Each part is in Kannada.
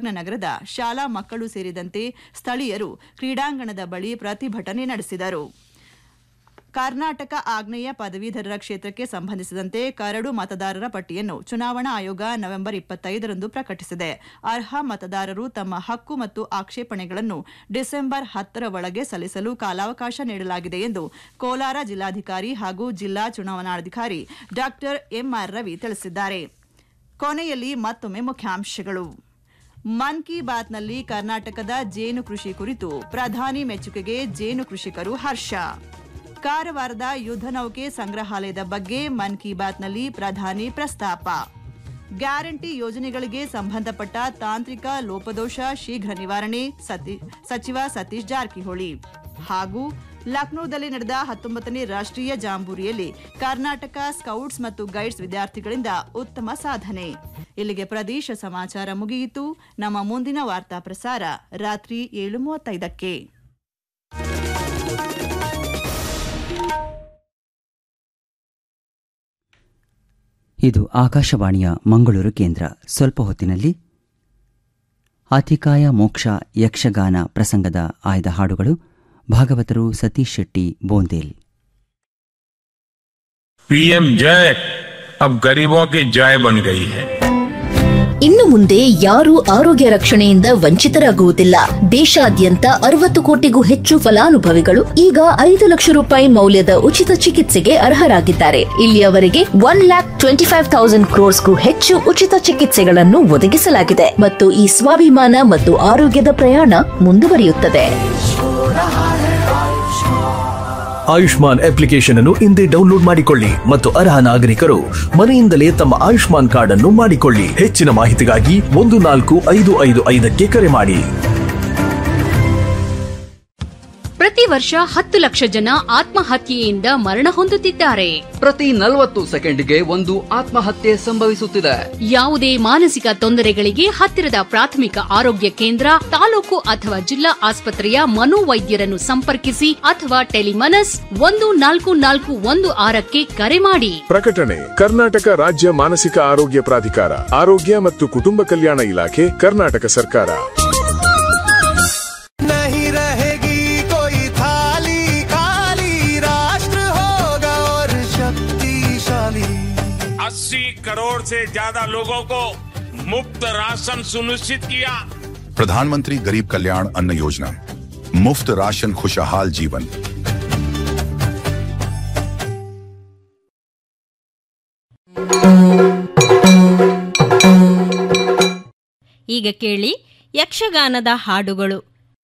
ಕೃತಜ್ಞ ನಗರದ ಶಾಲಾ ಮಕ್ಕಳು ಸೇರಿದಂತೆ ಸ್ಥಳೀಯರು ಕ್ರೀಡಾಂಗಣದ ಬಳಿ ಪ್ರತಿಭಟನೆ ನಡೆಸಿದರು ಕರ್ನಾಟಕ ಆಗ್ನೇಯ ಪದವೀಧರರ ಕ್ಷೇತ್ರಕ್ಕೆ ಸಂಬಂಧಿಸಿದಂತೆ ಕರಡು ಮತದಾರರ ಪಟ್ಟಿಯನ್ನು ಚುನಾವಣಾ ಆಯೋಗ ನವೆಂಬರ್ ಇಪ್ಪತ್ತೈದರಂದು ಪ್ರಕಟಿಸಿದೆ ಅರ್ಹ ಮತದಾರರು ತಮ್ಮ ಹಕ್ಕು ಮತ್ತು ಆಕ್ಷೇಪಣೆಗಳನ್ನು ಡಿಸೆಂಬರ್ ಹತ್ತರ ಒಳಗೆ ಸಲ್ಲಿಸಲು ಕಾಲಾವಕಾಶ ನೀಡಲಾಗಿದೆ ಎಂದು ಕೋಲಾರ ಜಿಲ್ಲಾಧಿಕಾರಿ ಹಾಗೂ ಜಿಲ್ಲಾ ಚುನಾವಣಾಧಿಕಾರಿ ಡಾ ಎಂಆರ್ ರವಿ ತಿಳಿಸಿದ್ದಾರೆ ಕೊನೆಯಲ್ಲಿ ಮತ್ತೊಮ್ಮೆ ಮುಖ್ಯಾಂಶಗಳು ಮನ್ ಕಿ ಬಾತ್ನಲ್ಲಿ ಕರ್ನಾಟಕದ ಜೇನು ಕೃಷಿ ಕುರಿತು ಪ್ರಧಾನಿ ಮೆಚ್ಚುಗೆಗೆ ಜೇನು ಕೃಷಿಕರು ಹರ್ಷ ಕಾರವಾರದ ಯುದ್ಧ ನೌಕೆ ಸಂಗ್ರಹಾಲಯದ ಬಗ್ಗೆ ಮನ್ ಕಿ ಬಾತ್ನಲ್ಲಿ ಪ್ರಧಾನಿ ಪ್ರಸ್ತಾಪ ಗ್ಯಾರಂಟಿ ಯೋಜನೆಗಳಿಗೆ ಸಂಬಂಧಪಟ್ಟ ತಾಂತ್ರಿಕ ಲೋಪದೋಷ ಶೀಘ್ರ ನಿವಾರಣೆ ಸತಿ- ಸಚಿವ ಸತೀಶ್ ಜಾರಕಿಹೊಳಿ ಹಾಗೂ ಲಕ್ನೋದಲ್ಲಿ ನಡೆದ ಹತ್ತೊಂಬತ್ತನೇ ರಾಷ್ಟ್ರೀಯ ಜಾಂಬೂರಿಯಲ್ಲಿ ಕರ್ನಾಟಕ ಸ್ಕೌಟ್ಸ್ ಮತ್ತು ಗೈಡ್ಸ್ ವಿದ್ಯಾರ್ಥಿಗಳಿಂದ ಉತ್ತಮ ಸಾಧನೆ ಇಲ್ಲಿಗೆ ಪ್ರದೇಶ ಸಮಾಚಾರ ಮುಗಿಯಿತು ನಮ್ಮ ಮುಂದಿನ ವಾರ್ತಾ ಪ್ರಸಾರ ರಾತ್ರಿ ಏಳು ಮೂವತ್ತೈದಕ್ಕೆ ಇದು ಆಕಾಶವಾಣಿಯ ಮಂಗಳೂರು ಕೇಂದ್ರ ಸ್ವಲ್ಪ ಹೊತ್ತಿನಲ್ಲಿ ಅತಿಕಾಯ ಮೋಕ್ಷ ಯಕ್ಷಗಾನ ಪ್ರಸಂಗದ ಆಯ್ದ ಹಾಡುಗಳು ಭಾಗವತರು ಸತೀಶ್ ಶೆಟ್ಟಿ ಬೋಂದೇಲ್ पीएम जय अब गरीबों की जय बन गई है ಇನ್ನು ಮುಂದೆ ಯಾರೂ ಆರೋಗ್ಯ ರಕ್ಷಣೆಯಿಂದ ವಂಚಿತರಾಗುವುದಿಲ್ಲ ದೇಶಾದ್ಯಂತ ಅರವತ್ತು ಕೋಟಿಗೂ ಹೆಚ್ಚು ಫಲಾನುಭವಿಗಳು ಈಗ ಐದು ಲಕ್ಷ ರೂಪಾಯಿ ಮೌಲ್ಯದ ಉಚಿತ ಚಿಕಿತ್ಸೆಗೆ ಅರ್ಹರಾಗಿದ್ದಾರೆ ಇಲ್ಲಿಯವರೆಗೆ one lakh twenty five thousand ಕ್ರೋರ್ಸ್ಗೂ ಹೆಚ್ಚು ಉಚಿತ ಚಿಕಿತ್ಸೆಗಳನ್ನು ಒದಗಿಸಲಾಗಿದೆ ಮತ್ತು ಈ ಸ್ವಾಭಿಮಾನ ಮತ್ತು ಆರೋಗ್ಯದ ಪ್ರಯಾಣ ಮುಂದುವರಿಯುತ್ತದೆ ಆಯುಷ್ಮಾನ್ ಅಪ್ಲಿಕೇಶನ್ ಅನ್ನು ಇಂದೇ ಡೌನ್ಲೋಡ್ ಮಾಡಿಕೊಳ್ಳಿ ಮತ್ತು ಅರ್ಹ ನಾಗರಿಕರು ಮನೆಯಿಂದಲೇ ತಮ್ಮ ಆಯುಷ್ಮಾನ್ ಕಾರ್ಡ್ ಅನ್ನು ಮಾಡಿಕೊಳ್ಳಿ ಹೆಚ್ಚಿನ ಮಾಹಿತಿಗಾಗಿ ಒಂದು ನಾಲ್ಕು ಐದು ಐದು ಐದಕ್ಕೆ ಕರೆ ಮಾಡಿ ಪ್ರತಿ ವರ್ಷ ಹತ್ತು ಲಕ್ಷ ಜನ ಆತ್ಮಹತ್ಯೆಯಿಂದ ಮರಣ ಹೊಂದುತ್ತಿದ್ದಾರೆ ಪ್ರತಿ ನಲವತ್ತು ಸೆಕೆಂಡ್ಗೆ ಒಂದು ಆತ್ಮಹತ್ಯೆ ಸಂಭವಿಸುತ್ತಿದೆ ಯಾವುದೇ ಮಾನಸಿಕ ತೊಂದರೆಗಳಿಗೆ ಹತ್ತಿರದ ಪ್ರಾಥಮಿಕ ಆರೋಗ್ಯ ಕೇಂದ್ರ ತಾಲೂಕು ಅಥವಾ ಜಿಲ್ಲಾ ಆಸ್ಪತ್ರೆಯ ಮನೋವೈದ್ಯರನ್ನು ಸಂಪರ್ಕಿಸಿ ಅಥವಾ ಟೆಲಿಮನಸ್ ಒಂದು ನಾಲ್ಕು ನಾಲ್ಕು ಒಂದು ಆರಕ್ಕೆ ಕರೆ ಮಾಡಿ ಪ್ರಕಟಣೆ ಕರ್ನಾಟಕ ರಾಜ್ಯ ಮಾನಸಿಕ ಆರೋಗ್ಯ ಪ್ರಾಧಿಕಾರ ಆರೋಗ್ಯ ಮತ್ತು ಕುಟುಂಬ ಕಲ್ಯಾಣ ಇಲಾಖೆ ಕರ್ನಾಟಕ ಸರ್ಕಾರ नहीं रहेगी कोई थाली खाली राष्ट्र होगा और शक्तिशाली 80 करोड़ से ज्यादा लोगों को मुफ्त राशन सुनिश्चित किया प्रधानमंत्री गरीब कल्याण अन्न योजना मुफ्त राशन खुशहाल जीवन ಈಗ ಕೇಳಿ ಯಕ್ಷಗಾನದ ಹಾಡುಗಳು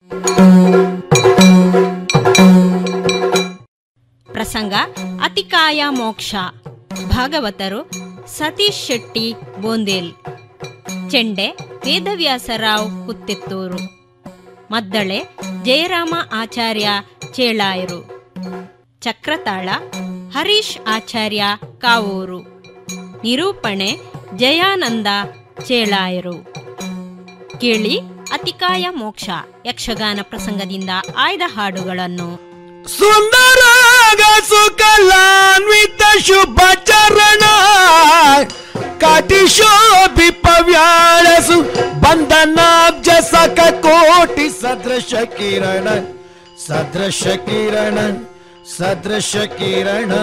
ಪ್ರಸಂಗ ಅತಿಕಾಯ ಮೋಕ್ಷ ಭಾಗವತರು ಸತೀಶ್ ಶೆಟ್ಟಿ ಬೋಂದೇಲ್ ಚೆಂಡೆ ವೇದವ್ಯಾಸರಾವ್ ಕುತ್ತಿತ್ತೂರು ಮದ್ದಳೆ ಜಯರಾಮ ಆಚಾರ್ಯ ಚೇಳಾಯರು ಚಕ್ರತಾಳ ಹರೀಶ್ ಆಚಾರ್ಯ ಕಾವೂರು ನಿರೂಪಣೆ ಜಯಾನಂದ ಚೇಳಾಯರು ಕೇಳಿ ಅತಿಕಾಯ ಮೋಕ್ಷ ಯಕ್ಷಗಾನ ಪ್ರಸಂಗದಿಂದ ಆಯ್ದ ಹಾಡುಗಳನ್ನು ಸುಂದರಾಗ ಸುಕಲಾನ್ವಿತ ಶುಭ ಚರಣ ಕಾಟಿ ಶೋಭಿಪವ್ಯಾಳಸು ಬಂಧನಾಬ್ಜ ಸಕ ಕೋಟಿ ಸದೃಶ ಕಿರಣ ಸದೃಶ ಕಿರಣ ಸದೃಶ ಕಿರಣ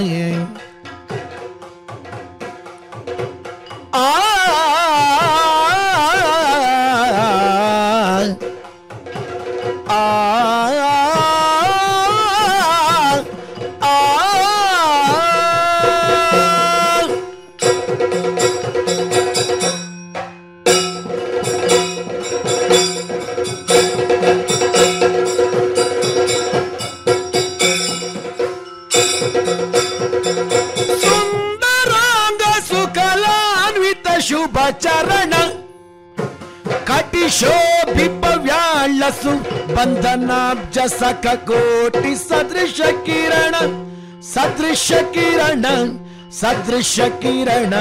ಆ ಸುಂದರಾಂಗ ಸುಕಲಾನ್ವಿತ ಶುಭ ಚರಣ ಕಟಿ ಶೋಭಿಪವ್ಯಾಳಸು ಬಂಧನಾಬ್ಜ ಸಖ ಕೋಟಿ ಸದೃಶ ಕಿರಣ ಸದೃಶ ಕಿರಣ ಸದೃಶ ಕಿರಣ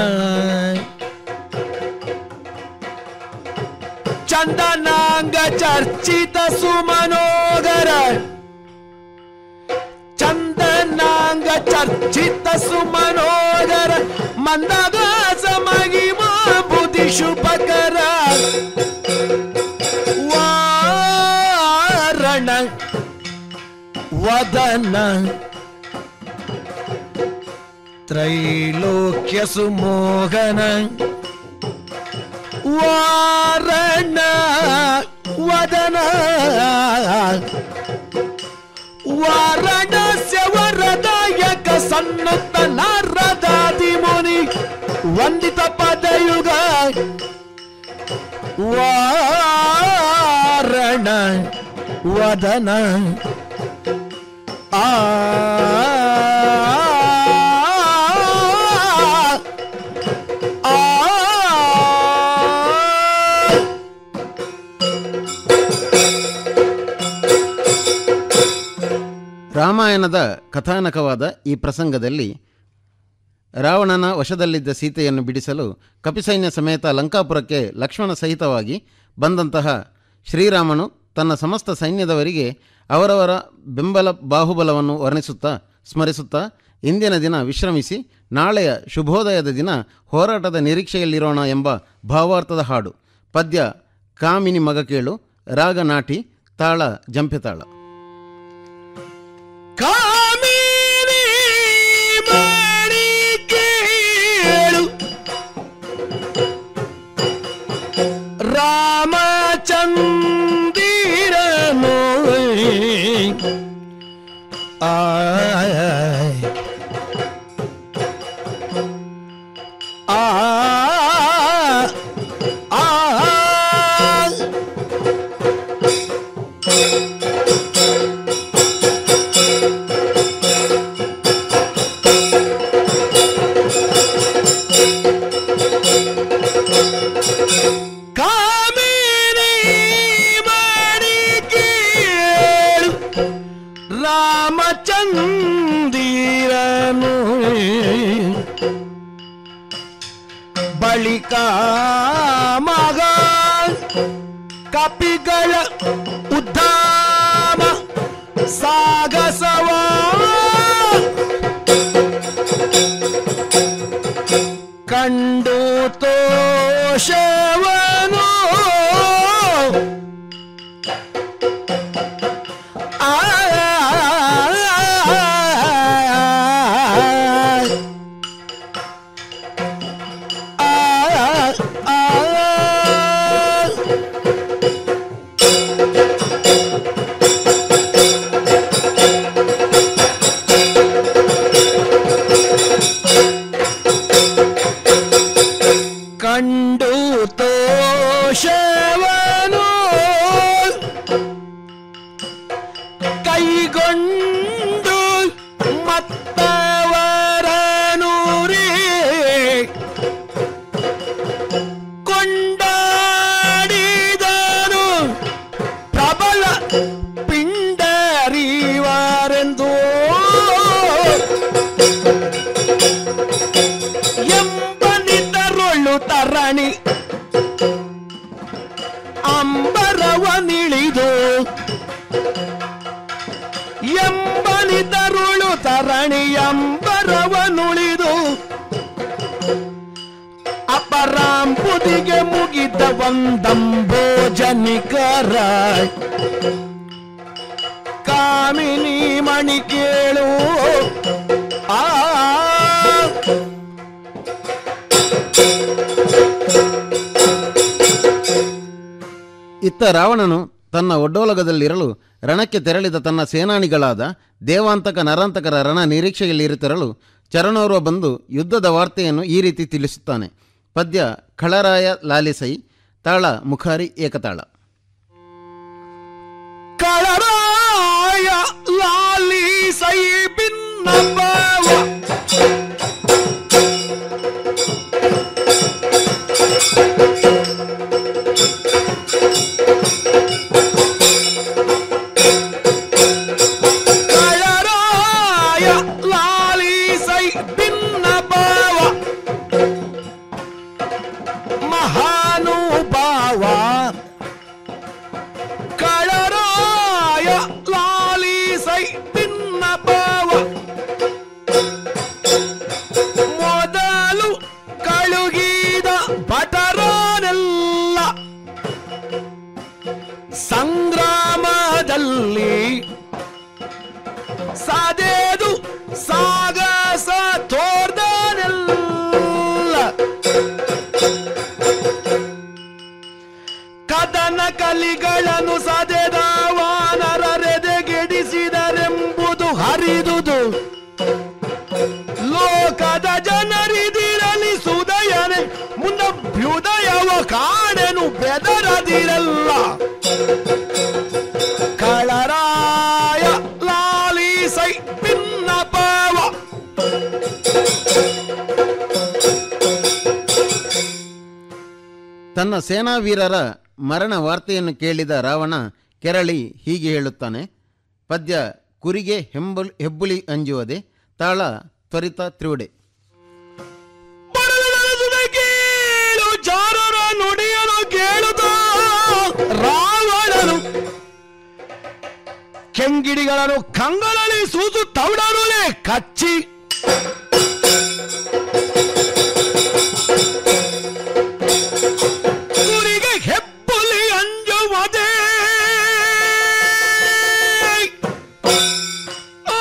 ಚಂದನಾಂಗ ಚರ್ಚಿತ ಸುಮನೋಗರ ಚಂದನಾಂಗ ಚರ್ಚಿತ ಸುಮನೋಗರ ಮಂದಗಾಸ ಮಗಿಮಾ ಬುದ್ಧಿ ಶುಭಕರ ವದನ ತ್ರೈಲೋಕ್ಯ ಸುಮೋಹನ ವಾರಣ ವದನ ವಾರಣಸ್ಯ ವರದಾಯಕ ಸನ್ನುತ್ತ ನಾರದಾದಿ ಮುನಿ ವಂದಿತ ಪದಯುಗ ವಾರಣ ವದನ ಆ ರಾಮಾಯಣದ ಕಥಾನಕವಾದ ಈ ಪ್ರಸಂಗದಲ್ಲಿ ರಾವಣನ ವಶದಲ್ಲಿದ್ದ ಸೀತೆಯನ್ನು ಬಿಡಿಸಲು ಕಪಿಸೈನ್ಯ ಸಮೇತ ಲಂಕಾಪುರಕ್ಕೆ ಲಕ್ಷ್ಮಣ ಸಹಿತವಾಗಿ ಬಂದಂತಹ ಶ್ರೀರಾಮನು ತನ್ನ ಸಮಸ್ತ ಸೈನ್ಯದವರಿಗೆ ಅವರವರ ಬೆಂಬಲ ಬಾಹುಬಲವನ್ನು ವರ್ಣಿಸುತ್ತಾ ಸ್ಮರಿಸುತ್ತಾ ಇಂದಿನ ದಿನ ವಿಶ್ರಮಿಸಿ ನಾಳೆಯ ಶುಭೋದಯದ ದಿನ ಹೋರಾಟದ ನಿರೀಕ್ಷೆಯಲ್ಲಿರೋಣ ಎಂಬ ಭಾವಾರ್ಥದ ಹಾಡು ಪದ್ಯ ಕಾಮಿನಿ ಮಗ ಕೇಳು ರಾಗ ನಾಟಿ ತಾಳ ಜಂಪೆ ತಾಳ ಕಾಮಿನಿ ಮಣಿ ಕೇಳು ರಾಮಚಂದಿರನು ಆಯ್ ಆ ಆ ಕಾಮಿನಿ ಮಣಿ ಕೇಳು ರಾಮಚಂದಿರನು ಬಳಿಕ ಮಗ ಕಪಿಗಳ ಉದ್ದಾಮ ಸಾಗಸವ ಕಂಡು ತೋಷವನು ಆ ಕಂಡು ತೋಷವನು ಕೈಗೊಂಡು ಮತ್ತವರನೂರೇ ಕೊಂಡಾಡಿದನು ಪ್ರಬಲ ಪಿಂಡರಿವರೆಂದು ಎಂಬನಿತರೊಳ್ಳು ತರಣಿ ಅಂಬರವನಿಳಿದು ಎಂಬನಿತರುಳು ತರಣಿ ಅಂಬರವನುಳಿದು ಅಪರಾಂಬುದಿಗೆ ಮುಗಿದ ಒಂದಂಬೋಜನಿಕರ ಕಾಮಿನಿ ಮಣಿ ಕೇಳು ಆ ಇತ್ತ ರಾವಣನು ತನ್ನ ಒಡ್ಡೋಲಗದಲ್ಲಿರಲು ರಣಕ್ಕೆ ತೆರಳಿದ ತನ್ನ ಸೇನಾನಿಗಳಾದ ದೇವಾಂತಕ ನರಾಂತಕರ ರಣ ನಿರೀಕ್ಷೆಯಲ್ಲಿರುತ್ತಿರಲು ಚರಣೋರ್ವ ಬಂದು ಯುದ್ಧದ ವಾರ್ತೆಯನ್ನು ಈ ರೀತಿ ತಿಳಿಸುತ್ತಾನೆ ಪದ್ಯ ಖಳರಾಯ ಲಾಲಿಸೈ ತಾಳ ಮುಖಾರಿ ಏಕತಾಳ ಕಳರಾಯ ಲಾಲಿ ಸೈ ಭಿನ್ನಭಾವ ಕಳರಾಯ ಲಾಲಿ ಸೈ ಭಿನ್ನಭಾವ ಮಹಾನುಭಾವ ಕಳರಾಯ ಲಾಲಿಸೈ ಭಿನ್ನ ಭಾವ ಮೊದಲು ಕಳುಗಿದ ಭಟರನೆಲ್ಲ ಸಂಗ್ರಾಮದಲ್ಲಿ ಸಾಗಸ ತೋರ್ದನೆಲ್ಲ ಕದನ ಕಲಿಗಳನ್ನು ಸದೆದ ವಾನರರೆದೆಗೆಡಿಸಿದರೆಂಬುದು ಹರಿದುದು ಲೋಕದ ಜನರಿದಿರಲಿ ಸುದಯನೆ ಮುನ್ನಭ್ಯುದಯವ ಕಾಣೆನು ಬೆದರದಿರಲ್ಲ ಕಳರಾಯ ಲಾಲಿಸೈ ಪಿನ್ನಪವ ತನ್ನ ಸೇನಾವೀರರ ಮರಣ ವಾರ್ತೆಯನ್ನು ಕೇಳಿದ ರಾವಣ ಕೆರಳಿ ಹೀಗೆ ಹೇಳುತ್ತಾನೆ ಪದ್ಯ ಕುರಿಗೆ ಹೆಂಬುಲ್ ಹೆಬ್ಬುಲಿ ಅಂಜುವದೆ ತಾಳ ತ್ವರಿತ ತ್ರಿವುಡೆ ಕೇಳು ಜಾರರ ನುಡಿಯನು ಕೇಳುತ್ತ ರಾವಣನು ಕೆಂಗಿಡಿಗಳನ್ನು ಕಂಗಳಲ್ಲಿ ಸೂಸು ತೌಡರುಲೆ ಕಚ್ಚಿ ಕುರಿಗೆ ಹೆಪ್ಪುಲಿ ಅಂಜುವದೇ ಆ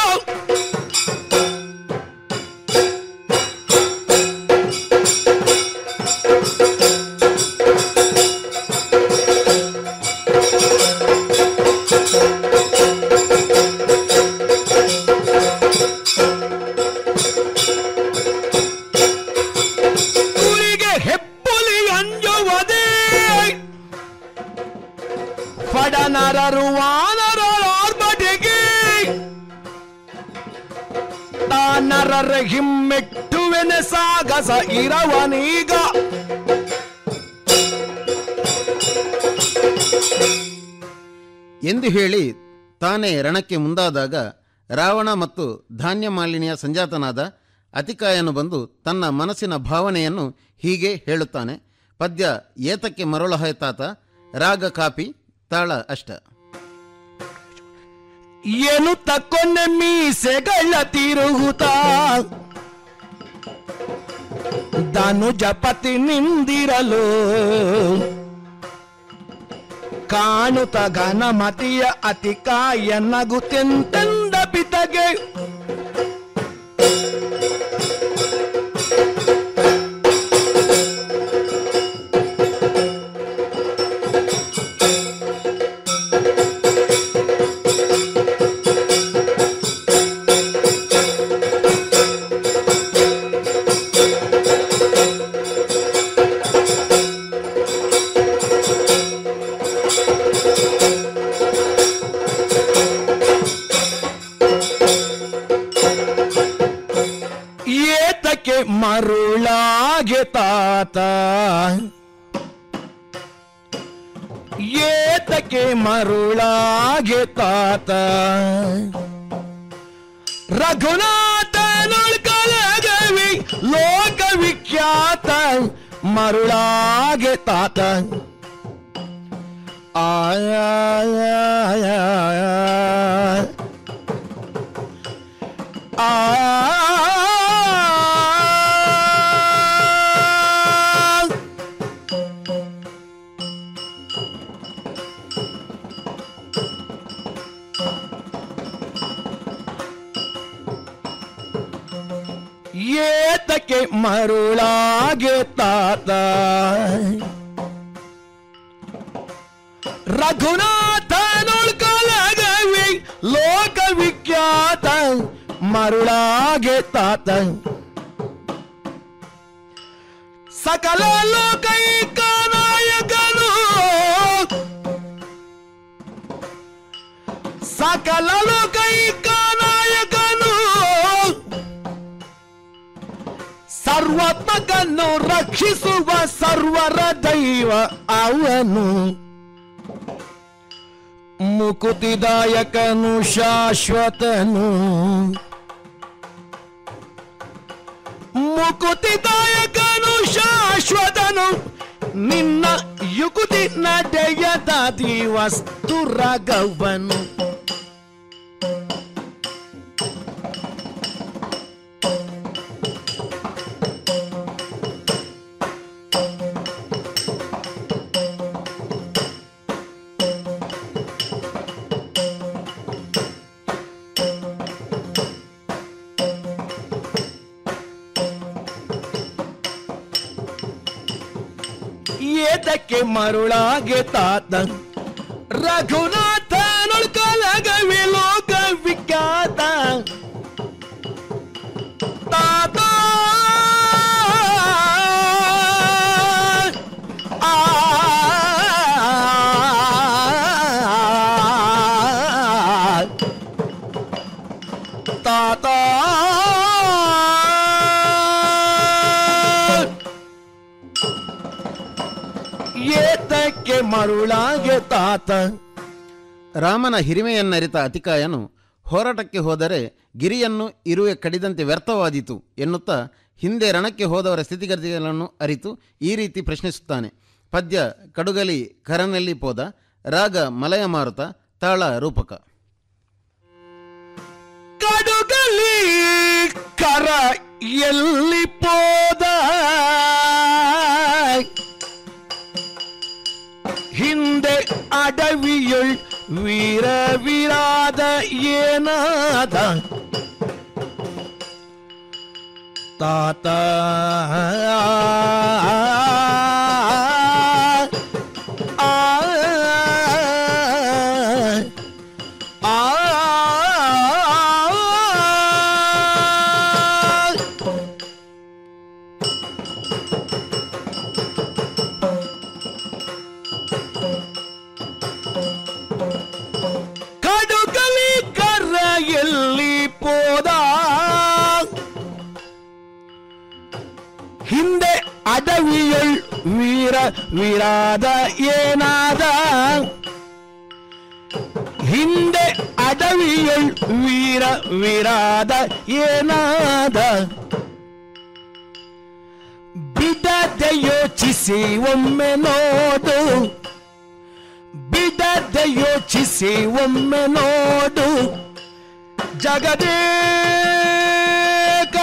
ಕುರಿಗೆ ಹೆಪ್ಪುಲಿ ಅಂಜುವದೇ ಫಡನರರು ವಾನರರಾರ್ಭಟೆಗೆ ತಾನರರ ಹಿಮ್ಮೆಟ್ಟುವೆನೆ ಸಾಗಸ ಇರವನೀಗ ಎಂದು ಹೇಳಿ ತಾನೇ ರಣಕ್ಕೆ ಮುಂದಾದಾಗ ರಾವಣ ಮತ್ತು ಧಾನ್ಯ ಮಾಲಿನ್ಯ ಸಂಜಾತನಾದ ಅತಿಕಾಯನು ಬಂದು ತನ್ನ ಮನಸ್ಸಿನ ಭಾವನೆಯನ್ನು ಹೀಗೆ ಹೇಳುತ್ತಾನೆ ಪದ್ಯ ಏತಕ್ಕೆ ಮರುಳ ತಾತ ರಾಗ ಕಾಪಿ ತಾಳ ಅಷ್ಟ ಏನು ತಕ್ಕೊಂಡೆ ಮೀಸೆಗಳ ತಿರುಗುತ್ತ ಧನುಜಪತಿ ನಿಂದಿರಲು ಕಾಣುತ್ತ ಘನಮತಿಯ ಅತಿಕಾಯ ನಗುತ್ತೆಂತೆಂದ ಪಿತಗೆ ಏತಕ್ಕೆ ಮರುಳಾಗೆ ತಾತ ಏತಕ್ಕೆ ಮರುಳಾಗೆ ತಾತ ರಘುನಾಥನೊಳ್ಕಲಗವಿ ಲೋಕವಿಖ್ಯಾತ ಮರುಳಾಗೆ ತಾತ ಆಯ ಆ ಏತಕ್ಕೆ ಮರುಳಾಗೆ ತಾತ ರಘುನಾಥನೊಳ್ಕಲಗವಿ ಲೋಕವಿಖ್ಯಾತ ಮರುಳಾಗೆ ತಾತ ಸಕಲ ಲೋಕೈಕ ನಾಯಕನು ಸಕಲ ಲೋಕೈಕ ನಾಯಕನು ಸರ್ವತ್ಮಕನ್ನು ರಕ್ಷಿಸುವ ಸರ್ವರ ದೈವ ಅವನು ಮುಕುತಿದಾಯಕನು ಶಾಶ್ವತನು ಮುಕುತಿದಾಯಕನು ಶಾಶ್ವತನು ನಿನ್ನ ಯುಕುತಿ ನಡೆಯದ ವಸ್ತು ರಗವನು ಏತಕ್ಕೆ ಮರುಳಾಗೆ ತಾತ ರಘುನಾಥನೊಳ್ಕಲಗವಿ ಲೋಕ ವಿಖ್ಯಾತ ತಾತ ಆ ತಾತ ಏತಕ್ಕೆ ಮರುಳಾಗೆ ತಾತ ರಾಮನ ಹಿರಿಮೆಯನ್ನರಿತ ಅತಿಕಾಯನು ಹೋರಾಟಕ್ಕೆ ಹೋದರೆ ಗಿರಿಯನ್ನು ಇರುವೆ ಕಡಿದಂತೆ ವ್ಯರ್ಥವಾದೀತು ಎನ್ನುತ್ತಾ ಹಿಂದೆ ರಣಕ್ಕೆ ಹೋದವರ ಸ್ಥಿತಿಗತಿಗಳನ್ನು ಅರಿತು ಈ ರೀತಿ ಪ್ರಶ್ನಿಸುತ್ತಾನೆ ಪದ್ಯ ಕಡುಗಲಿ ಕರನಲ್ಲಿ ಪೋದ ರಾಗ ಮಲಯ ಮಾರುತ ತಾಳ ರೂಪಕ ಕಡುಗಲಿ ಕರ ಎಲ್ಲಿ ಪೋದ ಹಿಂದೆ ಅಡವಿಯುಳ್ ವೀರ ವಿರಾದ ಏನಾದ ತಾತ ಆ ಕಡುಗಲಿ ಕರ್ರ ಎಲ್ಲಿ ಪೋದ ಹಿಂದೆ ಅಡವಿಯಳ್ ವೀರ ವಿರಾದ ಏನಾದ ಹಿಂದೆ ಅಡವಿಯಳ್ ವೀರ ವಿರಾದ ಏನಾದ ಬಿಡದೆ ಯೋಚಿಸಿ ಒಮ್ಮೆ ನೋಡು ಬಿಡದೆ ಯೋಚಿಸಿ ಒಮ್ಮೆ ನೋಡು ಜಗದೇಕ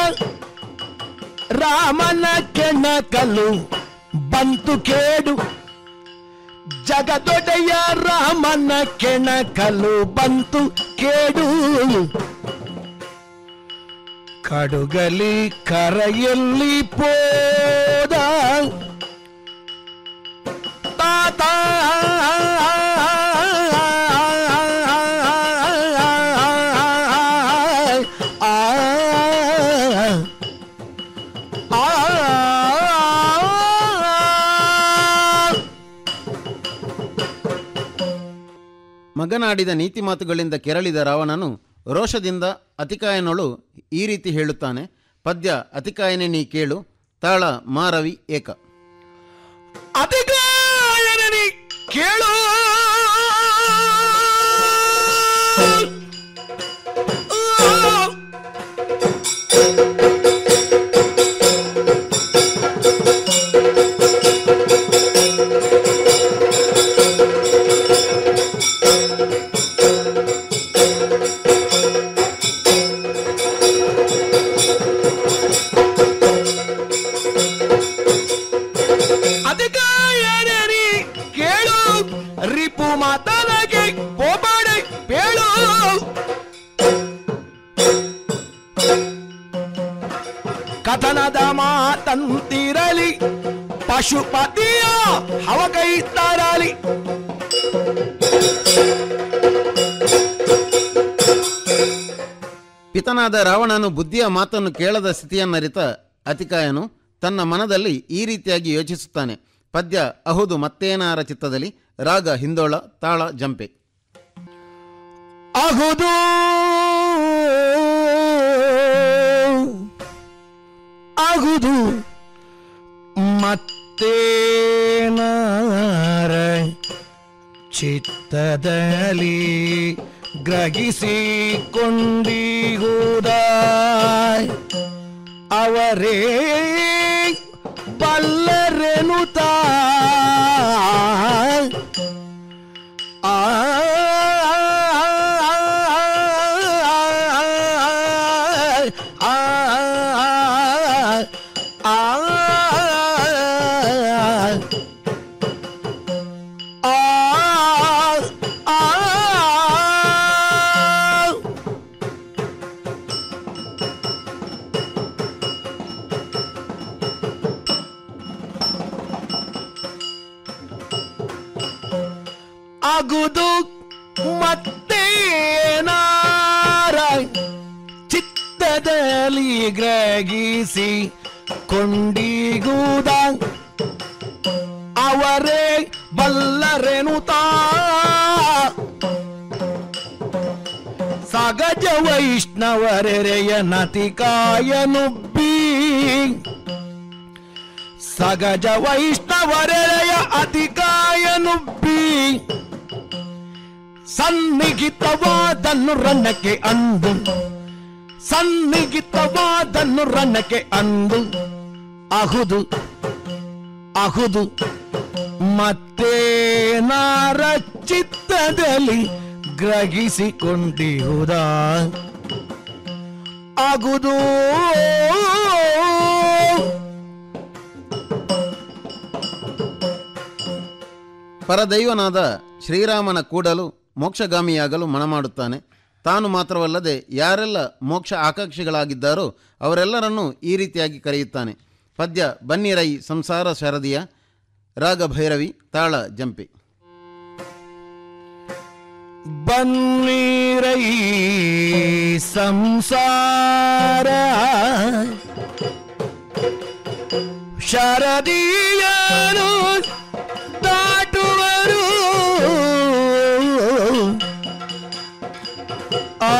ರಾಮನ ಕೆಣಕಲು ಬಂತು ಕೇಡು ಜಗದೊಡೆಯ ರಾಮನ ಕೆಣಕಲು ಬಂತು ಕೇಡು ಕಡುಗಲಿ ಕರೆಯಲ್ಲಿ ಪೋದ ತಾತ ಮಗನಾಡಿದ ನೀತಿ ಮಾತುಗಳಿಂದ ಕೆರಳಿದ ರಾವಣನು ರೋಷದಿಂದ ಅತಿಕಾಯನೊಳು ಈ ರೀತಿ ಹೇಳುತ್ತಾನೆ ಪದ್ಯ ಅತಿಕಾಯನೆ ನೀ ಕೇಳು ತಾಳ ಮಾರವಿ ಏಕ ಅತಿಗಾಯನನಿ ಕೇಳು ಅಧಿಕಾಯನನಿ ಕೇಳು ರಿಪು ಮಾತನಗೆ ಹೋಬಾಡೆ ಬೇಳು ಕಥನದ ಮಾತಂತಿರಲಿ ಪಶುಪತಿಯ ಹವಕೈ ತರಲಿ ಪಿತನಾದ ರಾವಣನು ಬುದ್ಧಿಯ ಮಾತನ್ನು ಕೇಳದ ಸ್ಥಿತಿಯನ್ನರಿತ ಅತಿಕಾಯನು ತನ್ನ ಮನದಲ್ಲಿ ಈ ರೀತಿಯಾಗಿ ಯೋಚಿಸುತ್ತಾನೆ ಪದ್ಯ ಅಹುದು ಮತ್ತೇನಾರ ಚಿತ್ತದಲ್ಲಿ ರಾಗ ಹಿಂದೋಳ ತಾಳ ಜಂಪೆ ಅಹುದು ಅಹುದು ಮತ್ತೇನಾರ ಚಿತ್ತದಲ್ಲಿ ಗ್ರಹಿಸಿಕೊಂಡಿಹುದ ಅವರೇ ಬಲ್ಲರೆನುತ ಆ ಅಗುದು ಮತ್ತೇನಾರ ಚಿತ್ತದಲ್ಲಿ ಗ್ರಹಿಸಿ ಕೊಂಡಿಗೂದ ಅವರೇ ಬಲ್ಲರೆನುತಾ ಸಗಜ ವೈಷ್ಣವರೆರೆಯ ನತಿಕಾಯನುಬ್ಬಿ ಸಗಜ ವೈಷ್ಣವರೆರೆಯ ಅತಿಕಾಯನುಬ್ಬಿ ಸನ್ನಿಹಿತವಾದನ್ನು ರನ್ನಕ್ಕೆ ಅಂದು ಸನ್ನಿಹಿತವಾದನ್ನು ರನ್ನಕ್ಕೆ ಅಂದು ಅಹುದು ಅಹುದು ಮತ್ತೆ ನಾರ ಚಿತ್ತದಲ್ಲಿ ಗ್ರಹಿಸಿಕೊಂಡಿಹುದ ಅಗುದು ಪರದೈವನಾದ ಶ್ರೀರಾಮನ ಕೂಡಲು ಮೋಕ್ಷಗಾಮಿಯಾಗಲು ಮನಮಾಡುತ್ತಾನೆ ತಾನು ಮಾತ್ರವಲ್ಲದೆ ಯಾರೆಲ್ಲ ಮೋಕ್ಷ ಆಕಾಂಕ್ಷಿಗಳಾಗಿದ್ದಾರೋ ಅವರೆಲ್ಲರನ್ನೂ ಈ ರೀತಿಯಾಗಿ ಕರೆಯುತ್ತಾನೆ ಪದ್ಯ ಬನ್ನಿರೈ ಸಂಸಾರ ಶರದಿಯ ರಾಗ ಭೈರವಿ ತಾಳ ಜಂಪಿ ಬನ್ನೀರೈ ಸಂಸಾರ ಶರದಿಯನು ದಾಟುವರು ಆ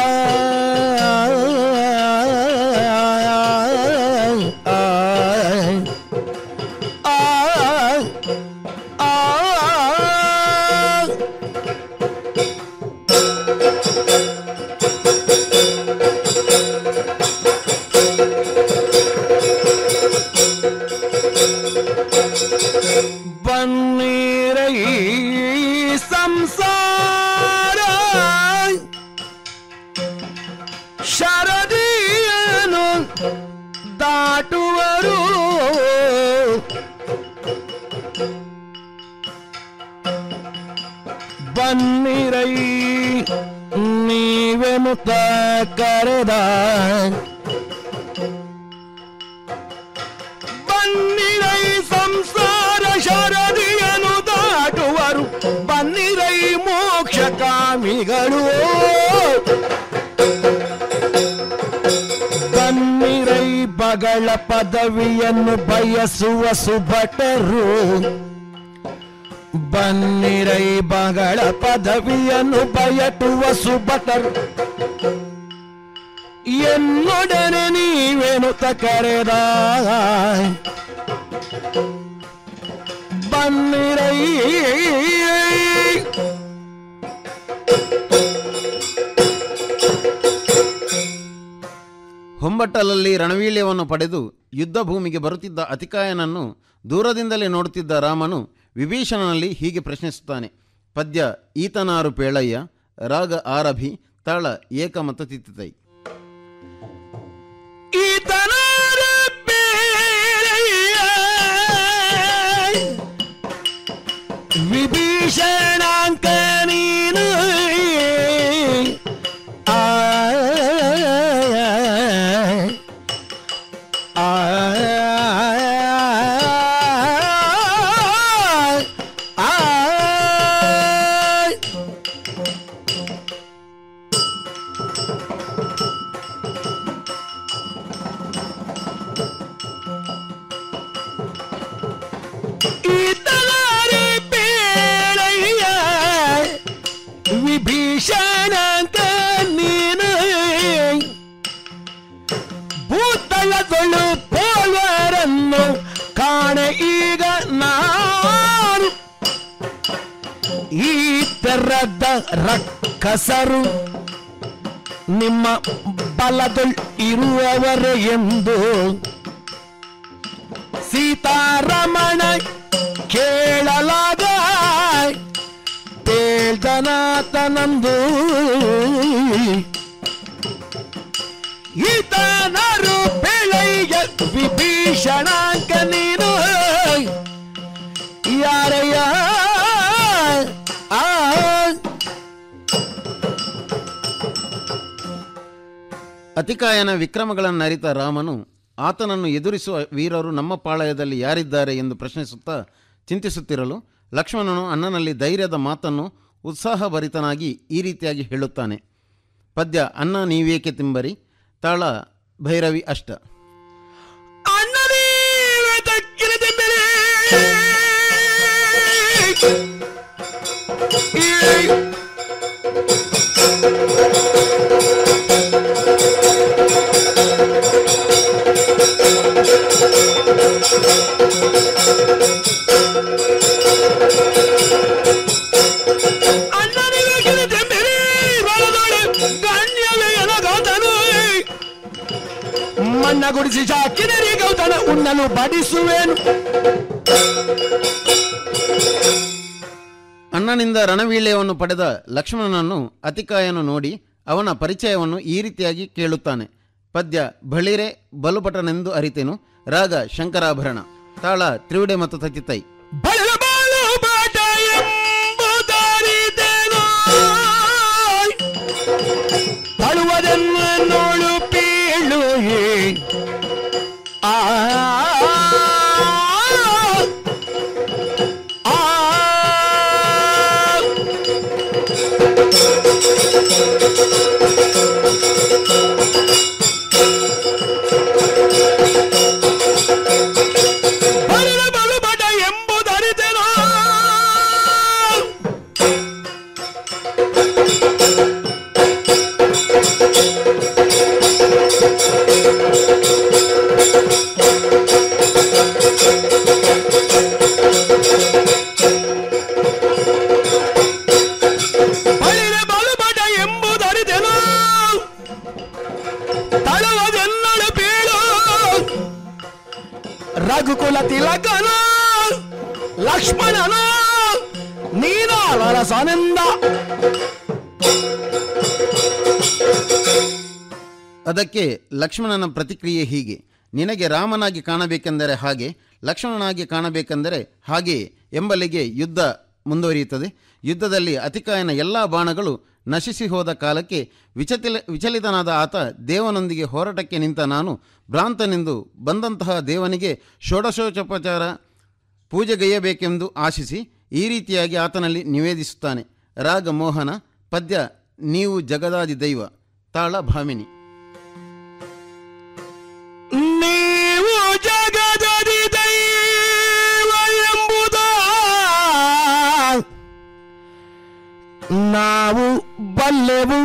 ಬನ್ನೀರೈ ಸಂಸಾರ ಶರದಿಯನು ದಾಟುವರು ಬನ್ನಿರೈ ನೀವೆನುತ್ತ ಕರೆದ ಬನ್ನಿರೈ ಸಂಸಾರ ಶರದಿಯನು ದಾಟುವರು ಬನ್ನಿರೈ ಮೋಕ್ಷ ಕಾಮಿಗಳು ಬನ್ನಿರೈ ಬಗಳ ಪದವಿಯನ್ನು ಬಯಸುವ ಸುಭಟರು ಬನ್ನಿರೈ ಬಗಳ ಪದವಿಯನ್ನು ಬಯಟುವ ಸುಭಟರು ಎನ್ನೊಡನೆ ನೀವೇನು ಕರೆದ ಬನ್ನಿರೈ ಹೊಂಬಟ್ಟಲಲ್ಲಿ ರಣವೀಳ್ಯವನ್ನು ಪಡೆದು ಯುದ್ಧ ಭೂಮಿಗೆ ಬರುತ್ತಿದ್ದ ಅತಿಕಾಯನನ್ನು ದೂರದಿಂದಲೇ ನೋಡುತ್ತಿದ್ದ ರಾಮನು ವಿಭೀಷಣನಲ್ಲಿ ಹೀಗೆ ಪ್ರಶ್ನಿಸುತ್ತಾನೆ ಪದ್ಯ ಈತನಾರು ಪೇಳಯ್ಯ ರಾಗ ಆರಭಿ ತಾಳ ಏಕಮತ ತಿತ್ತಿತೈ ಈತನಾರ ಬೇರೆಯ ವಿಭೀಷಣಾಂಕ ನೀನು ಆ ಆ ಈತಲಾರೆ ಬೇಳಯ್ಯ ವಿಭೀಷಣಂತ ನೀನು ಭೂತಳಗಳು ಪೋಲ್ವರನ್ನು ಕಾಣೆ ಈಗ ನಾನು ಈ ತೆರದ ರಕ್ಕಸರು ನಿಮ್ಮ ಬಲದೊಳ್ ಇರುವವರೇ ಎಂದು ಸೀತಾರಮಣ ಕೇಳಲಾಗ ತೇಳ್ದನಾತನಂದು ಈತನರು ಬೆಳೆಯ ವಿಭೀಷಣಾಂಕ ನೀನು ಯಾರಯ್ಯ ಆ ಅತಿಕಾಯನ ವಿಕ್ರಮಗಳನ್ನು ಅರಿತ ರಾಮನು ಆತನನ್ನು ಎದುರಿಸುವ ವೀರರು ನಮ್ಮ ಪಾಳಯದಲ್ಲಿ ಯಾರಿದ್ದಾರೆ ಎಂದು ಪ್ರಶ್ನಿಸುತ್ತಾ ಚಿಂತಿಸುತ್ತಿರಲು ಲಕ್ಷ್ಮಣನು ಅಣ್ಣನಲ್ಲಿ ಧೈರ್ಯದ ಮಾತನ್ನು ಉತ್ಸಾಹಭರಿತನಾಗಿ ಈ ರೀತಿಯಾಗಿ ಹೇಳುತ್ತಾನೆ ಪದ್ಯ ಅನ್ನ ನೀವೇಕೆ ತಿಂಬರಿ ತಾಳ ಭೈರವಿ ಅಷ್ಟ ಮಣ್ಣ ಗುಡಿಸಿ ಶಾಕಿನರಿ ಗೌತಣ ಉಣ್ಣಲು ಬಡಿಸುವೇನು ಅಣ್ಣನಿಂದ ರಣವೀಳ್ಯವನ್ನು ಪಡೆದ ಲಕ್ಷ್ಮಣನನ್ನು ಅತಿಕಾಯನು ನೋಡಿ ಅವನ ಪರಿಚಯವನ್ನು ಈ ರೀತಿಯಾಗಿ ಕೇಳುತ್ತಾನೆ ಪದ್ಯ ಬಳಿರೆ ಬಲುಪಟನೆಂದು ಅರಿತೆನು ರಾಗ ಶಂಕರಾಭರಣ ತಾಳ ತ್ರಿವಿಡೆ ಮತ್ತು ತತಿತೈ ಬಳ ಬಾಳು ಬಾಟ ಎಂಬುದರಿತೆನು ತಳುವದನ್ನು ನೋಳು ಪೀಳು ಆ ಬಳ ಬಲು ಬಟ ಎಂಬುದರಿತೆನು ಬಳಿರ ಬಲು ಬಟ ಎಂಬುದರಿತೆನು ತಳುವದೆನ್ನಳು ಬೀಳು ರಘುಕುಲ ತಿಲಕನು ಲಕ್ಷ್ಮಣನು ನೀನಾಲರಸನೆಂದ ಅದಕ್ಕೆ ಲಕ್ಷ್ಮಣನ ಪ್ರತಿಕ್ರಿಯೆ ಹೀಗೆ ನಿನಗೆ ರಾಮನಾಗಿ ಕಾಣಬೇಕೆಂದರೆ ಹಾಗೆ ಲಕ್ಷ್ಮಣನಾಗಿ ಕಾಣಬೇಕೆಂದರೆ ಹಾಗೆಯೇ ಎಂಬಲ್ಲಿಗೆ ಯುದ್ಧ ಮುಂದುವರಿಯುತ್ತದೆ ಯುದ್ಧದಲ್ಲಿ ಅತಿಕಾಯನ ಎಲ್ಲ ಬಾಣಗಳು ನಶಿಸಿ ಹೋದ ಕಾಲಕ್ಕೆ ವಿಚತಿಲ ವಿಚಲಿತನಾದ ಆತ ದೇವನೊಂದಿಗೆ ಹೋರಾಟಕ್ಕೆ ನಿಂತ ನಾನು ಭ್ರಾಂತನೆಂದು ಬಂದಂತಹ ದೇವನಿಗೆ ಷೋಡಶೋಪಚಾರ ಪೂಜೆಗೈಯಬೇಕೆಂದು ಆಶಿಸಿ ಈ ರೀತಿಯಾಗಿ ಆತನಲ್ಲಿ ನಿವೇದಿಸುತ್ತಾನೆ ರಾಗ ಮೋಹನ ಪದ್ಯ ನೀವು ಜಗದಾದಿ ದೈವ ತಾಳ ಭಾಮಿನಿ ನೀವು ಜಗದದಿ ದೈವ ಎಂಬುದ ನಾವು ಬಲ್ಲೆವು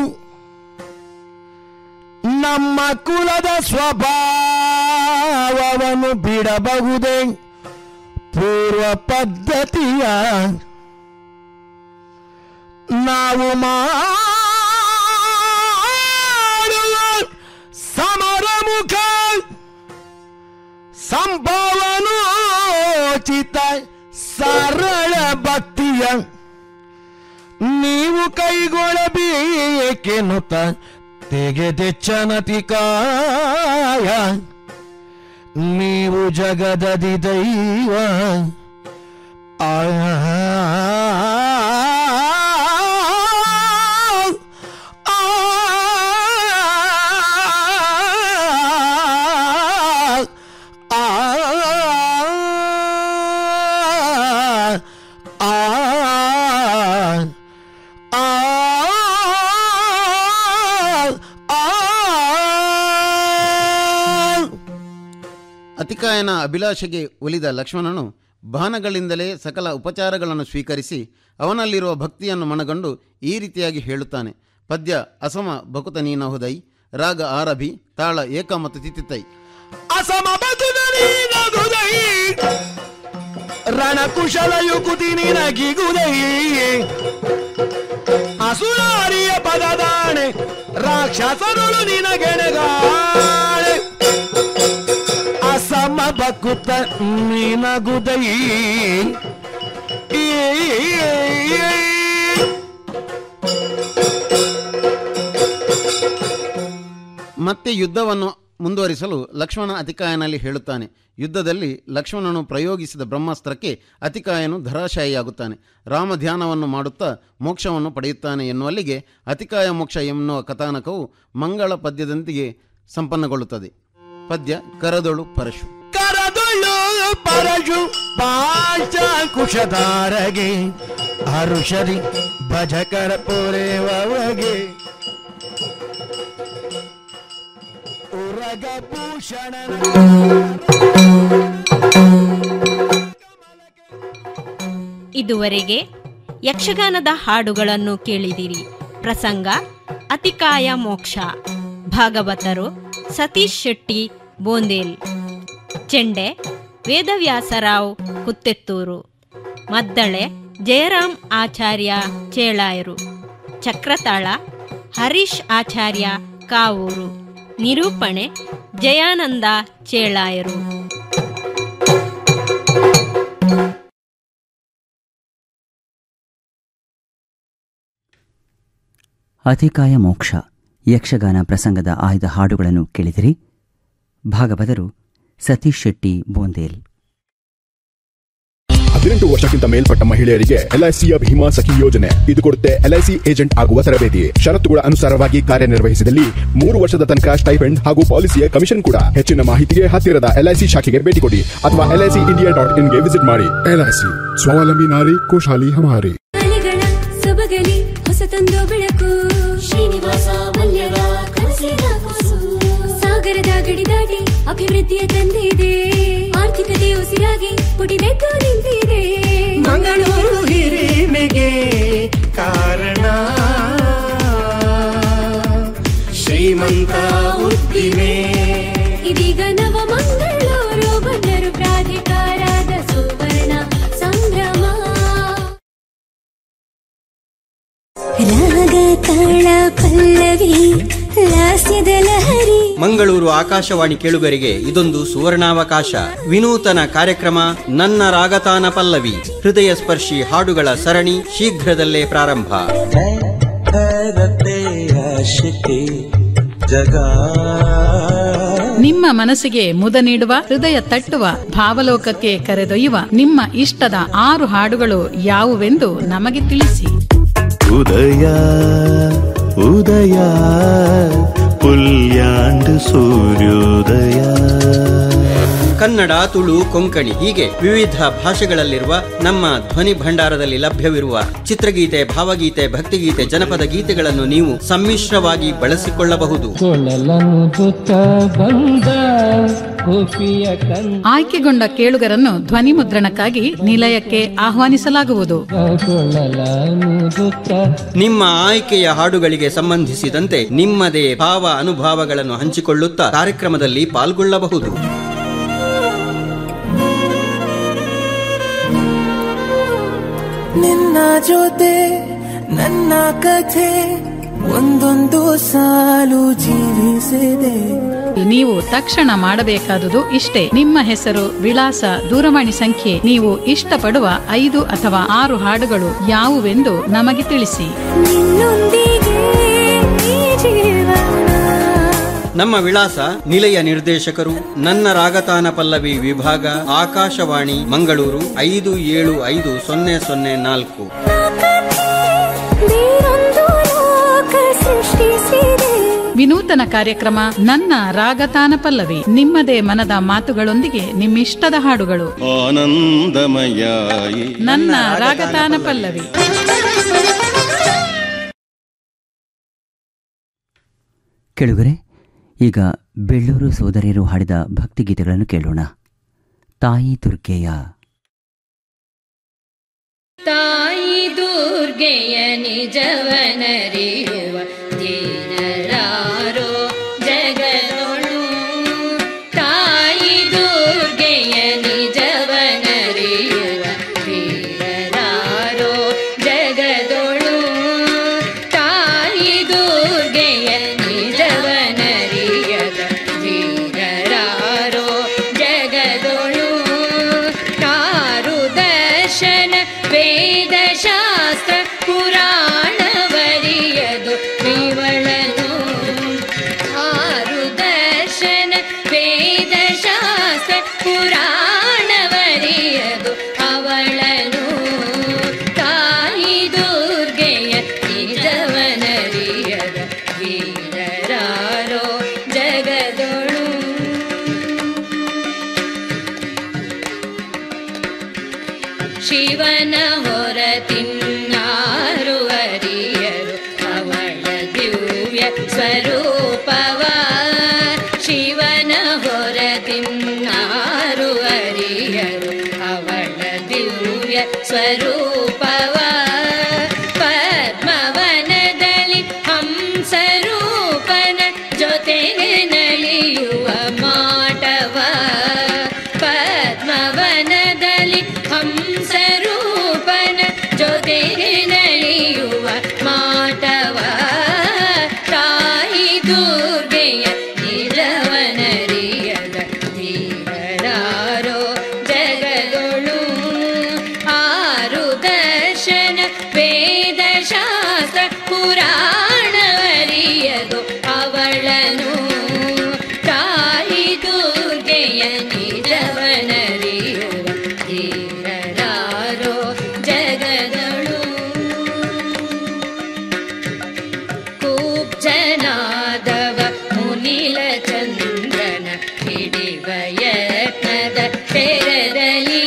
ನಮ್ಮ ಕುಲದ ಸ್ವಭಾವವನ್ನು ಬಿಡಬಹುದೇ ಪೂರ್ವ ಪದ್ಧತಿಯ ನಾವು ಮಾಡುವ ಸಮರಮುಖ ಸಂಭಾವನೋಚಿತ ಸರಳ ಭಕ್ತಿಯ ನೀವು ಕೈಗೊಳ್ಳಬೇಕೆನ್ನುತ್ತ ತೆಗೆದೆಚ್ಚನತಿಕಾಯ ನೀವು ಜಗದದಿ ದೈವ ಆ ಅತಿಕಾಯನ ಅಭಿಲಾಷೆಗೆ ಒಲಿದ ಲಕ್ಷ್ಮಣನು ಬಾಣಗಳಿಂದಲೇ ಸಕಲ ಉಪಚಾರಗಳನ್ನು ಸ್ವೀಕರಿಸಿ ಅವನಲ್ಲಿರುವ ಭಕ್ತಿಯನ್ನು ಮನಗಂಡು ಈ ರೀತಿಯಾಗಿ ಹೇಳುತ್ತಾನೆ ಪದ್ಯ ಅಸಮ ಭಕುತ ನೀನಹುದೈ ರಾಗ ಆರಭಿ ತಾಳ ಏಕ ಮತ್ತು ತಿತಿತೈ ಅಸಮ ಬದುದೈ ರಣಕುಶಲ ಯುಕುತಿ ನಿನಗಿಗುದೈ ಅಸುರಾರಿಯ ಪದದಾಣೆ ರಾಕ್ಷಸರುಳು ನಿನಗೆಣಗಾಳೆ ಅಸಮ ಬಕುತ ನಿನಗುದೈ ಮತ್ತೆ ಯುದ್ಧವನ್ನು ಮುಂದುವರಿಸಲು ಲಕ್ಷ್ಮಣ ಅತಿಕಾಯನಲ್ಲಿ ಹೇಳುತ್ತಾನೆ ಯುದ್ಧದಲ್ಲಿ ಲಕ್ಷ್ಮಣನು ಪ್ರಯೋಗಿಸಿದ ಬ್ರಹ್ಮಾಸ್ತ್ರಕ್ಕೆ ಅತಿಕಾಯನು ಧರಾಶಾಯಿಯಾಗುತ್ತಾನೆ ರಾಮ ಧ್ಯಾನವನ್ನು ಮಾಡುತ್ತಾ ಮೋಕ್ಷವನ್ನು ಪಡೆಯುತ್ತಾನೆ ಎನ್ನುವಲ್ಲಿಗೆ ಅತಿಕಾಯ ಮೋಕ್ಷ ಎನ್ನುವ ಕಥಾನಕವು ಮಂಗಳ ಪದ್ಯದೊಂದಿಗೆ ಸಂಪನ್ನಗೊಳ್ಳುತ್ತದೆ ಪದ್ಯ ಕರದೊಳು ಪರಶು ಕರದೊಳ್ಳು ಪರಶು ಪಾಶಾಂಕುಶಧಾರಗೆ ಹರುಷರಿ ಭಜಕರ ಪೊರೆವಗೆ ಉರಗಭೂಷಣ ಇದುವರೆಗೆ ಯಕ್ಷಗಾನದ ಹಾಡುಗಳನ್ನು ಕೇಳಿದಿರಿ ಪ್ರಸಂಗ ಅತಿಕಾಯ ಮೋಕ್ಷ ಭಾಗವತರು ಸತೀಶ್ ಶೆಟ್ಟಿ ಬೋಂದೇಲ್ ಚೆಂಡೆ ವೇದವ್ಯಾಸರಾವ್ ಕುತ್ತೆತ್ತೂರು ಮದ್ದಳೆ ಜಯರಾಮ್ ಆಚಾರ್ಯ ಚೇಳಾಯರು ಚಕ್ರತಾಳ ಹರೀಶ್ ಆಚಾರ್ಯ ಕಾವೂರು ನಿರೂಪಣೆ ಜಯಾನಂದ ಚೇಳಾಯರು ಅತಿಕಾಯ ಮೋಕ್ಷ ಯಕ್ಷಗಾನ ಪ್ರಸಂಗದ ಆಯ್ದ ಹಾಡುಗಳನ್ನು ಕೇಳಿದಿರಿ ಭಾಗವತರು ಸತೀಶ್ ಶೆಟ್ಟಿ ಬೋಂದೇಲ್ ಹದಿನೆಂಟು ವರ್ಷಕ್ಕಿಂತ ಮೇಲ್ಪಟ್ಟ ಮಹಿಳೆಯರಿಗೆ ಎಲ್ಐಸಿಯ ಭೀಮಾ ಸಖಿ ಯೋಜನೆ ಇದು ಕೊಡುತ್ತೆ ಎಲ್ಐಸಿ ಏಜೆಂಟ್ ಆಗುವ ತರಬೇತಿ ಷರತ್ತುಗಳ ಅನುಸಾರವಾಗಿ ಕಾರ್ಯನಿರ್ವಹಿಸಿದಲ್ಲಿ ಮೂರು ವರ್ಷದ ತನಕ ಸ್ಟೈಪೆಂಡ್ ಹಾಗೂ ಪಾಲಿಸಿಯ ಕಮಿಷನ್ ಕೂಡ ಹೆಚ್ಚಿನ ಮಾಹಿತಿಗೆ ಹತ್ತಿರದ ಎಲ್ಐಸಿ ಶಾಖೆಗೆ ಭೇಟಿ ಕೊಡಿ ಅಥವಾ ಎಲ್ಐಸಿ ಇಂಡಿಯಾ ಡಾಟ್ ಇನ್ಗೆ ವಿಸಿಟ್ ಮಾಡಿ ಎಲ್ಐಸಿ ಸ್ವಾವಲಂಬಿ ನಾರಿ ಖುಷಾಲಿ ಹಮಾರಿ ಅಲೆಗಳ ಸೊಬಗಲಿ ಹೊಸತೊಂದು ಬೆಳಕು ಶ್ರೀನಿವಾಸ ಮಲ್ಯರ ಕನಸಿನ ಕೂಸು ಸಾಗರದ ಗಡಿ ದಾಟಿ ಅಭಿವೃದ್ಧಿಯ ತಂದಿದೆ ಆರ್ಥಿಕತೆ ಉಸಿರಾಗಿ ಪುಟಿದೆದ್ದು ನಿಂತಿದೆ ಮಂಗಳೂರು ಹಿರಿಮೆಗೆ ಕಾರಣ ಶ್ರೀಮಂತ ಉದ್ದಿಮೆ ಇದೀಗ ನವ ಮಂಗಳೂರು ಬಂದರು ಪ್ರಾಧಿಕಾರದ ಸುವರ್ಣ ಸಂಭ್ರಮ ರಾಗ ತಾಳ ಪಲ್ಲವಿ ಲಾಸ್ಯದ ಲಹರಿ ಮಂಗಳೂರು ಆಕಾಶವಾಣಿ ಕೇಳುಗರಿಗೆ ಇದೊಂದು ಸುವರ್ಣಾವಕಾಶ ವಿನೂತನ ಕಾರ್ಯಕ್ರಮ ನನ್ನ ರಾಗತಾನ ಪಲ್ಲವಿ ಹೃದಯ ಸ್ಪರ್ಶಿ ಹಾಡುಗಳ ಸರಣಿ ಶೀಘ್ರದಲ್ಲೇ ಪ್ರಾರಂಭ ನಿಮ್ಮ ಮನಸ್ಸಿಗೆ ಮುದ ನೀಡುವ ಹೃದಯ ತಟ್ಟುವ ಭಾವಲೋಕಕ್ಕೆ ಕರೆದೊಯ್ಯುವ ನಿಮ್ಮ ಇಷ್ಟದ ಆರು ಹಾಡುಗಳು ಯಾವುವೆಂದು ನಮಗೆ ತಿಳಿಸಿ ಉದಯ ಉದಯ ಪುಲ್ಯಾಂಡ್ ಸೂರ್ಯೋದಯ ಕನ್ನಡ ತುಳು ಕೊಂಕಣಿ ಹೀಗೆ ವಿವಿಧ ಭಾಷೆಗಳಲ್ಲಿರುವ ನಮ್ಮ ಧ್ವನಿ ಭಂಡಾರದಲ್ಲಿ ಲಭ್ಯವಿರುವ ಚಿತ್ರಗೀತೆ ಭಾವಗೀತೆ ಭಕ್ತಿಗೀತೆ ಜನಪದ ಗೀತೆಗಳನ್ನು ನೀವು ಸಮ್ಮಿಶ್ರವಾಗಿ ಬಳಸಿಕೊಳ್ಳಬಹುದು ಆಯ್ಕೆಗೊಂಡ ಕೇಳುಗರನ್ನು ಧ್ವನಿ ಮುದ್ರಣಕ್ಕಾಗಿ ನಿಲಯಕ್ಕೆ ಆಹ್ವಾನಿಸಲಾಗುವುದು ನಿಮ್ಮ ಆಯ್ಕೆಯ ಹಾಡುಗಳಿಗೆ ಸಂಬಂಧಿಸಿದಂತೆ ನಿಮ್ಮದೇ ಭಾವ ಅನುಭವಗಳನ್ನು ಹಂಚಿಕೊಳ್ಳುತ್ತಾ ಕಾರ್ಯಕ್ರಮದಲ್ಲಿ ಪಾಲ್ಗೊಳ್ಳಬಹುದು ನಿನ್ನ ಜೊತೆ ನನ್ನ ಕಥೆ ಒಂದೊಂದು ಸಾಲು ಜೀವಿಸಿದೆ ನೀವು ತಕ್ಷಣ ಮಾಡಬೇಕಾದುದು ಇಷ್ಟೇ ನಿಮ್ಮ ಹೆಸರು ವಿಳಾಸ ದೂರವಾಣಿ ಸಂಖ್ಯೆ ನೀವು ಇಷ್ಟಪಡುವ ಐದು ಅಥವಾ ಆರು ಹಾಡುಗಳು ಯಾವುವೆಂದು ನಮಗೆ ತಿಳಿಸಿ ನಿನ್ನೊಂದಿಗೆ ಈ ಜೀವನ ನಮ್ಮ ವಿಳಾಸ ನಿಲಯ ನಿರ್ದೇಶಕರು ನನ್ನ ರಾಗತಾನ ಪಲ್ಲವಿ ವಿಭಾಗ ಆಕಾಶವಾಣಿ ಮಂಗಳೂರು ಐದು ಏಳು ಐದು ಸೊನ್ನೆ ಸೊನ್ನೆ ನಾಲ್ಕು ಬೇರೊಂದು ಲೋಕ ಸೃಷ್ಟಿಸಿದೆ ವಿನೂತನ ಕಾರ್ಯಕ್ರಮ ನನ್ನ ರಾಗತಾನ ಪಲ್ಲವಿ ನಿಮ್ಮದೇ ಮನದ ಮಾತುಗಳೊಂದಿಗೆ ನಿಮ್ಮಿಷ್ಟದ ಹಾಡುಗಳು ಆನಂದಮಯಾಯಿ ನನ್ನ ರಾಗತಾನ ಪಲ್ಲವಿ ಕೆಳುಗರೆ ಈಗ ಬೆಳ್ಳೂರು ಸೋದರಿಯರು ಹಾಡಿದ ಭಕ್ತಿಗೀತೆಗಳನ್ನು ಕೇಳೋಣ ತಾಯಿ ದುರ್ಗೆಯ ತಾಯಿ ದುರ್ಗೆಯ ನಿಜವನರಿಯುವ ದೀನರಾರೋ ಜಗದೊಳು ತಾಯಿ ದುರ್ಗೆಯ ನಿಜವನರಿಯುವ ವೀರರಾರೋ ಜಗದೊಳು ತಾಯಿ ದುರ್ಗೆಯ ನಿಜವನರಿಯದ ವೀರರಾರೋ ಜಗದೊಳು ಕಾರು ದರ್ಶನ ವೇದ ಶಾಸ್ತ್ರ ಪುರಾಣವರಿಯದು ಸ್ವರೂಪವ ಶಿವನ ಹೊರತಿನ್ನಾರು ಅರಿಯರು ಅವಳ ದಿವ್ಯ ಸ್ವರೂಪವ ಪದ್ಮವನದಲ್ಲಿ ಹಂಸರೂಪನ ಜೊತೆಗೆ ನಲಿಯುವ ಮಾಟವ ಪದ್ಮವನದಲ್ಲಿ ಹಂಸರೂಪನ ಜೊತೆಗೆ ನಲಿಯುವ ಮಾಟವ ತಾಯಿ ದುರ್ಗೆಯ ನಿಜವನರಿಯದ ಧೀರರಾರೋ ಜಗದೊಳು ಆರು ದರ್ಶನ ವೇದ ಶಾಸ್ತ್ರ ಪುರಾಣವರಿಯದು ಅವಳನು ತಾಯಿ ದುರ್ಗೆಯ ನಿಜವನರಿಯುವ ಧೀರರಾರೋ ಜಗದಳು ಕೂಬ್ಜನಾದವ ಮುನಿಲ ಚಂದ್ರನ ಹಿಡಿವ ಯತ್ನದ ತೆರದಲ್ಲಿ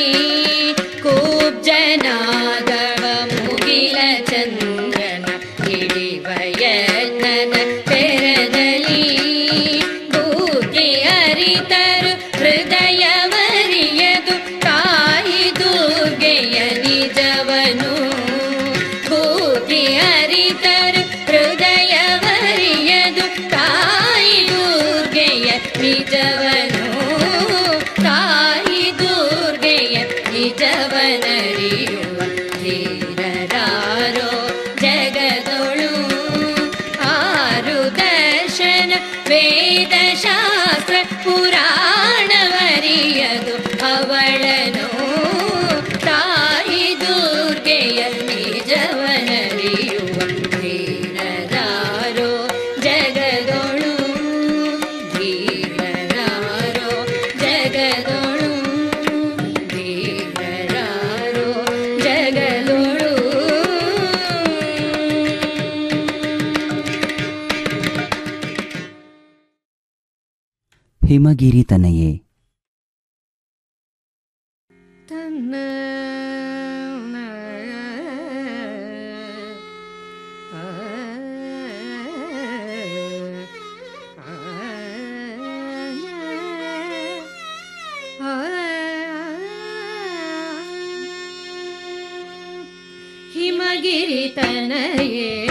ಕೂಬ್ಜನಾದವ ಮುಗಿಲ ಚಂದ್ರನ ಹಿಡಿವ ಯತ್ನದ ತೆರದಲ್ಲಿ ಬೂದಿ ಅರಿತರು ಹೃದಯವರಿಯದು ತಾಯಿ ದುರ್ಗೆಯ ನಿಜವನು ಬೂದಿ ಅರಿತರು ಹೃದಯವರಿಯದು ತಾಯಿ ದುರ್ಗೆಯ ನಿಜವನು ತಾಯಿ ದುರ್ಗೆಯ ನಿಜವನರಿಯುವ ಧೀರರಾರೋ ಜಗದೊಳು ಆರು ದರ್ಶನ ವೇದ ಶಾಸ್ತ್ರ ಪುರಾಣವರಿಯದು ಅವಳನು ತಾಯಿ ದುರ್ಗೆಯ ನಿಜವನರಿಯುವ ಧೀರರಾರೋ ಜಗದೊಳು ಧೀರರಾರೋ ಜಗದೊಳು ಧೀರರಾರೋ ಜಗದೊಳು ಹಿಮಗಿರಿ ತನಯೇ ತನ್ನ ಹಿಮಗಿರಿ ತನಯೇ